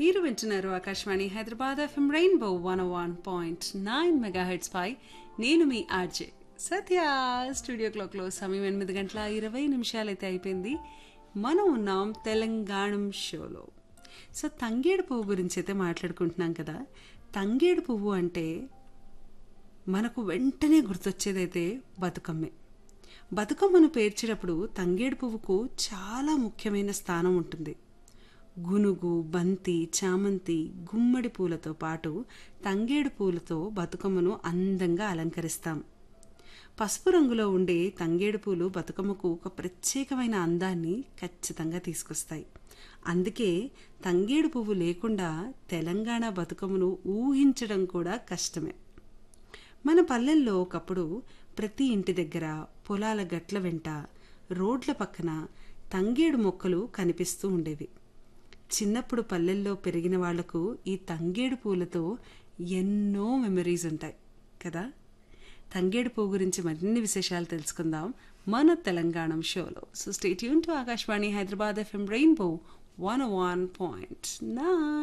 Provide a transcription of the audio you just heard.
మీరు వింటున్నారు Akashvani Hyderabad FM rainbow one one point nine megahertz పై నేను మీ ఆర్జే సత్య స్టూడియో క్లాక్లో సమయం ఎనిమిది గంటల ఇరవై నిమిషాలైతే అయిపోయింది మనం ఉన్నాం తెలంగాణం షోలో సో తంగేడు పువ్వు గురించి అయితే మాట్లాడుకుంటున్నాం కదా తంగేడు పువ్వు అంటే మనకు వెంటనే గుర్తొచ్చేదైతే బతుకమ్మే బతుకమ్మను పేర్చేటప్పుడు తంగేడు పువ్వుకు చాలా ముఖ్యమైన స్థానం ఉంటుంది గునుగు బంతి చామంతి గుమ్మడి పూలతో పాటు తంగేడు పూలతో బతుకమ్మను అందంగా అలంకరిస్తాం పసుపు రంగులో ఉండే తంగేడు పూలు బతుకమ్మకు ఒక ప్రత్యేకమైన అందాన్ని ఖచ్చితంగా తీసుకొస్తాయి అందుకే తంగేడు పువ్వు లేకుండా తెలంగాణ బతుకమ్మను ఊహించడం కూడా కష్టమే మన పల్లెల్లో ఒకప్పుడు ప్రతి ఇంటి దగ్గర పొలాల గట్ల వెంట రోడ్ల పక్కన తంగేడు మొక్కలు కనిపిస్తూ ఉండేవి చిన్నప్పుడు పల్లెల్లో పెరిగిన వాళ్లకు ఈ తంగేడు పూలతో ఎన్నో మెమరీస్ ఉంటాయి కదా తంగేడు పువ్వు గురించి మరిన్ని విశేషాలు తెలుసుకుందాం మన తెలంగాణ షోలో సో స్టేట్ యూన్ to Akashvani Hyderabad FM rainbow one one point nine